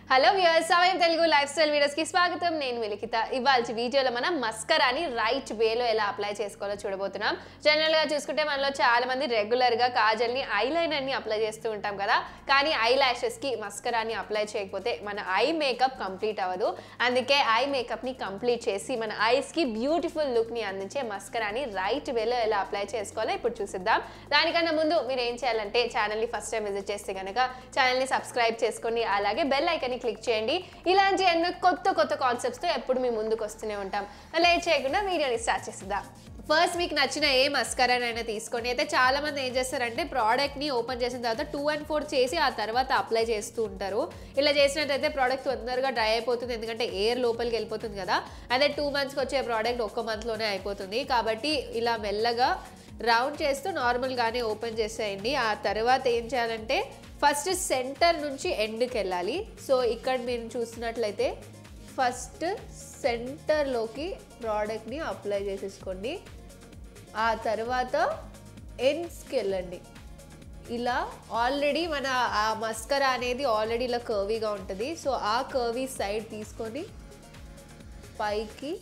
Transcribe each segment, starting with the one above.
hello viewers సమయం Telugu life style videos కి స్వాగతం నేను విలికిత ఇవాళ వీడియోలో మనం మస్కరాని రైట్ వేలో ఎలా అప్లై చేసుకోవాలో చూడబోతున్నాం జనరల్ గా చూసుకుంటే మనలో చాలా మంది రెగ్యులర్ గా కాజల్ ని ఐ లైనర్ ని అప్లై చేస్తూ ఉంటాం కదా కానీ ఐ లాషెస్ కి మస్కరాని అప్లై చేయకపోతే మన ఐ మేకప్ కంప్లీట్ అవ్వదు అందుకే ఐ మేకప్ ని కంప్లీట్ చేసి మన ఐస్ కి బ్యూటిఫుల్ లుక్ ని అందించే మస్కరాని రైట్ వేలో ఎలా అప్లై చేసుకోవాలో ఇప్పుడు చూసిద్దాం దానికన్నా ముందు మీరు ఏం చేయాలంటే ఛానల్ ని ఫస్ట్ టైం విజిట్ చేస్తే కనుక ఛానల్ ని సబ్స్క్రైబ్ చేసుకోండి అలాగే బెల్ ఐకన్ ని క్లిక్ చేయండి ఇలాంటి ఎన్నో కొత్త కొత్త కాన్సెప్ట్స్ తో ఎప్పుడు మీ ముందుకు వస్తూనే ఉంటాం లేట్ చేయకుండా వీడియోని స్టార్ట్ చేసిద్దాం ఫస్ట్ మీకు నచ్చిన ఏ మస్కరానైనా తీసుకోండి అయితే చాలా మంది ఏం చేస్తారంటే ప్రోడక్ట్ ని ఓపెన్ చేసిన తర్వాత టూ అండ్ ఫోర్ చేసి ఆ తర్వాత అప్లై చేస్తూ ఉంటారు ఇలా చేసినట్టయితే ప్రోడక్ట్ తొందరగా డ్రై అయిపోతుంది ఎందుకంటే ఎయిర్ లోపలికి వెళ్ళిపోతుంది కదా అదే టూ మంత్స్కి వచ్చే ప్రోడక్ట్ ఒక్క మంత్లోనే అయిపోతుంది కాబట్టి ఇలా మెల్లగా రౌండ్ చేస్తూ నార్మల్గానే ఓపెన్ చేసేయండి ఆ తర్వాత ఏం చేయాలంటే ఫస్ట్ సెంటర్ నుంచి ఎండ్కి వెళ్ళాలి సో ఇక్కడ మీరు చూసినట్లయితే ఫస్ట్ సెంటర్లోకి ప్రోడక్ట్ని అప్లై చేసేసుకోండి ఆ తర్వాత ఎండ్స్కి వెళ్ళండి ఇలా ఆల్రెడీ మన ఆ మస్కరా అనేది ఆల్రెడీ ఇలా కర్వీగా ఉంటుంది సో ఆ కర్వీ సైడ్ తీసుకొని పైకి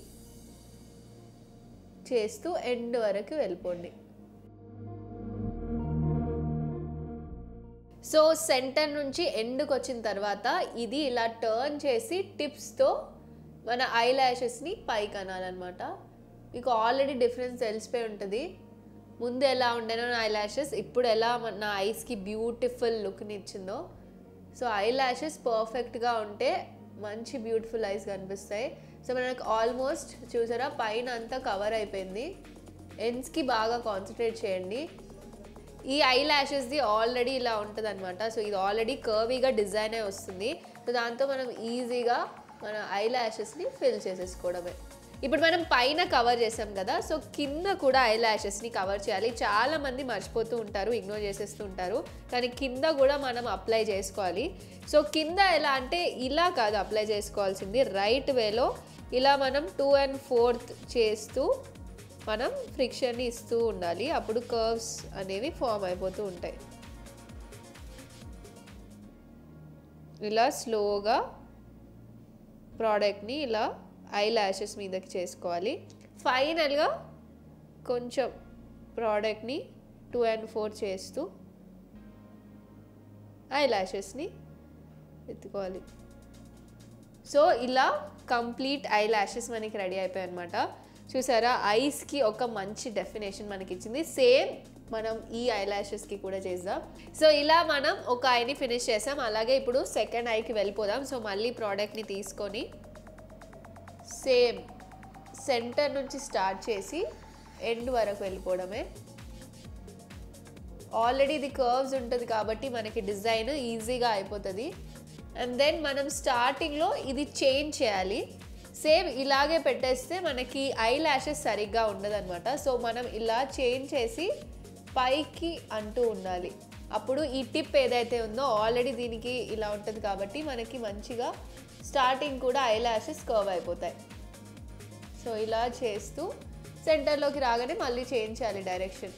చేస్తూ ఎండ్ వరకు వెళ్ళిపోండి సో సెంటర్ నుంచి ఎండ్కి వచ్చిన తర్వాత ఇది ఇలా టర్న్ చేసి టిప్స్తో మన ఐ ల్యాషెస్ని పైకి అనాలన్నమాట మీకు ఆల్రెడీ డిఫరెన్స్ తెలిసిపోయి ఉంటుంది ముందు ఎలా ఉండేనో నా ఐ ల్యాషెస్ ఇప్పుడు ఎలా మన- నా ఐస్కి బ్యూటిఫుల్ లుక్ని ఇచ్చిందో సో ఐ ల్యాషెస్ పర్ఫెక్ట్గా ఉంటే మంచి బ్యూటిఫుల్ ఐస్ కనిపిస్తాయి సో మనకు ఆల్మోస్ట్ చూసారా పైన అంతా కవర్ అయిపోయింది ఎండ్స్కి బాగా కాన్సన్ట్రేట్ చేయండి ఈ ఐ ల్యాషెస్ది ఆల్రెడీ ఇలా ఉంటుంది అనమాట సో ఇది ఆల్రెడీ కర్వీగా డిజైన్ అయి వస్తుంది సో దాంతో మనం ఈజీగా మన ఐ ల్యాషెస్ని ఫిల్ చేసేసుకోవడమే ఇప్పుడు మనం పైన కవర్ చేసాం కదా సో కింద కూడా ఐ ల్యాషెస్ని కవర్ చేయాలి చాలా మంది మర్చిపోతూ ఉంటారు ఇగ్నోర్ చేసేస్తూ ఉంటారు కానీ కింద కూడా మనం అప్లై చేసుకోవాలి సో కింద ఎలా అంటే ఇలా కాదు అప్లై చేసుకోవాల్సింది రైట్ వేలో ఇలా మనం టూ అండ్ ఫోర్త్ చేస్తూ మనం ఫ్రిక్షన్ని ఇస్తూ ఉండాలి అప్పుడు కర్వ్స్ అనేవి ఫామ్ అయిపోతూ ఉంటాయి ఇలా స్లోగా ప్రోడక్ట్ని ఇలా ఐ ల్యాషెస్ మీదకి చేసుకోవాలి ఫైనల్గా కొంచెం ప్రోడక్ట్ని టూ అండ్ ఫోర్ చేస్తూ ఐ ల్యాషెస్ని ఎత్తుకోవాలి సో ఇలా కంప్లీట్ ఐ ల్యాషెస్ మనకి రెడీ అయిపోయాయి అనమాట చూసారా ఐస్కి ఒక మంచి డెఫినేషన్ మనకి ఇచ్చింది సేమ్ మనం ఈ ఐ ల్యాషెస్కి కూడా చేద్దాం సో ఇలా మనం ఒక ఐని ఫినిష్ చేసాం అలాగే ఇప్పుడు సెకండ్ ఐకి వెళ్ళిపోదాం సో మళ్ళీ ప్రోడక్ట్ని తీసుకొని సేమ్ సెంటర్ నుంచి స్టార్ట్ చేసి ఎండ్ వరకు వెళ్ళిపోవడమే ఆల్రెడీ ఇది కర్వ్స్ ఉంటుంది కాబట్టి మనకి డిజైన్ ఈజీగా అయిపోతుంది అండ్ దెన్ మనం స్టార్టింగ్లో ఇది చేంజ్ చేయాలి సేమ్ ఇలాగే పెట్టేస్తే మనకి ఐ ల్యాషెస్ సరిగ్గా ఉండదన్నమాట సో మనం ఇలా చేంజ్ చేసి పైకి అంటూ ఉండాలి అప్పుడు ఈ టిప్ ఏదైతే ఉందో ఆల్రెడీ దీనికి ఇలా ఉంటుంది కాబట్టి మనకి మంచిగా స్టార్టింగ్ కూడా ఐ ల్యాషెస్ కర్వ్ అయిపోతాయి సో ఇలా చేస్తూ సెంటర్లోకి రాగానే మళ్ళీ చేంజ్ చేయాలి డైరెక్షన్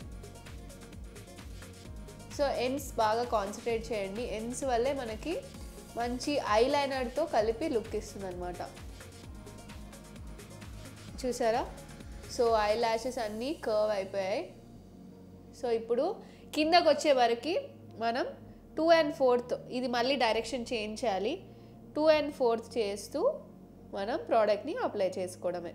సో ఎన్స్ బాగా కాన్సన్ట్రేట్ చేయండి ఎన్స్ వల్లే మనకి మంచి ఐ లైనర్తో కలిపి లుక్ ఇస్తుంది అనమాట చూసారా సో ఐ ల్యాషెస్ అన్నీ కర్వ్ అయిపోయాయి సో ఇప్పుడు కిందకు వచ్చే వరకు మనం టూ అండ్ ఫోర్త్ ఇది మళ్ళీ డైరెక్షన్ చేంజ్ చేయాలి టూ అండ్ ఫోర్త్ చేస్తూ మనం ప్రోడక్ట్ని అప్లై చేసుకోవడమే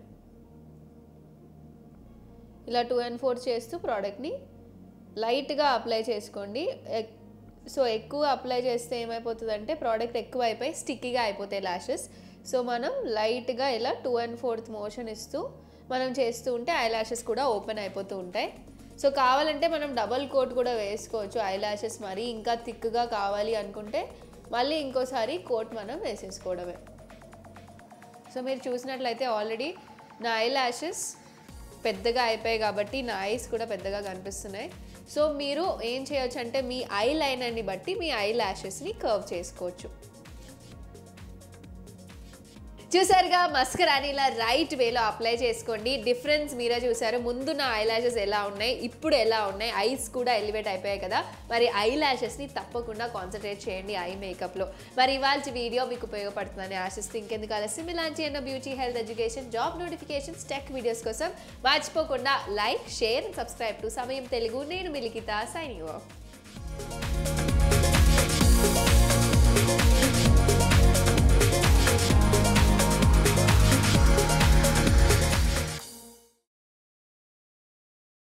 ఇలా టూ అండ్ ఫోర్ చేస్తూ ప్రోడక్ట్ని లైట్గా అప్లై చేసుకోండి ఎక్- సో ఎక్కువ అప్లై చేస్తే ఏమైపోతుందంటే ప్రోడక్ట్ ఎక్కువ అయిపోయి స్టిక్కీగా అయిపోతాయి ల్యాషెస్ సో మనం లైట్గా ఇలా టూ అండ్ ఫోర్త్ మోషన్ ఇస్తూ మనం చేస్తూ ఉంటే ఐ ల్యాషెస్ కూడా ఓపెన్ అయిపోతూ ఉంటాయి సో కావాలంటే మనం డబల్ కోట్ కూడా వేసుకోవచ్చు ఐ ల్యాషెస్ మరీ ఇంకా థిక్గా కావాలి అనుకుంటే మళ్ళీ ఇంకోసారి కోట్ మనం వేసేసుకోవడమే సో మీరు చూసినట్లయితే ఆల్రెడీ నా ఐ ల్యాషెస్ పెద్దగా అయిపోయాయి కాబట్టి నా ఐస్ కూడా పెద్దగా కనిపిస్తున్నాయి సో మీరు ఏం చేయొచ్చు అంటే మీ ఐ లైనర్ని బట్టి మీ ఐ ల్యాషెస్ని కర్వ్ చేసుకోవచ్చు చూసారుగా మస్కరాని ఇలా రైట్ వేలో అప్లై చేసుకోండి డిఫరెన్స్ మీరే చూసారు ముందు నా ఐ లాషెస్ ఎలా ఉన్నాయి ఇప్పుడు ఎలా ఉన్నాయి ఐస్ కూడా ఎలివేట్ అయిపోయాయి కదా మరి ఐ ని తప్పకుండా కాన్సన్ట్రేట్ చేయండి ఐ మేకప్లో మరి ఇవాళ వీడియో మీకు ఉపయోగపడుతుందని ఆశిస్తూ ఇంకెందుకు ఆలస్యం ఇలాంటి ఎన్నో beauty health education job notifications tech videos కోసం మర్చిపోకుండా లైక్ షేర్ సబ్స్క్రైబ్ టు సమయం తెలుగు నేను మిలికిత సైనింగ్ ఆఫ్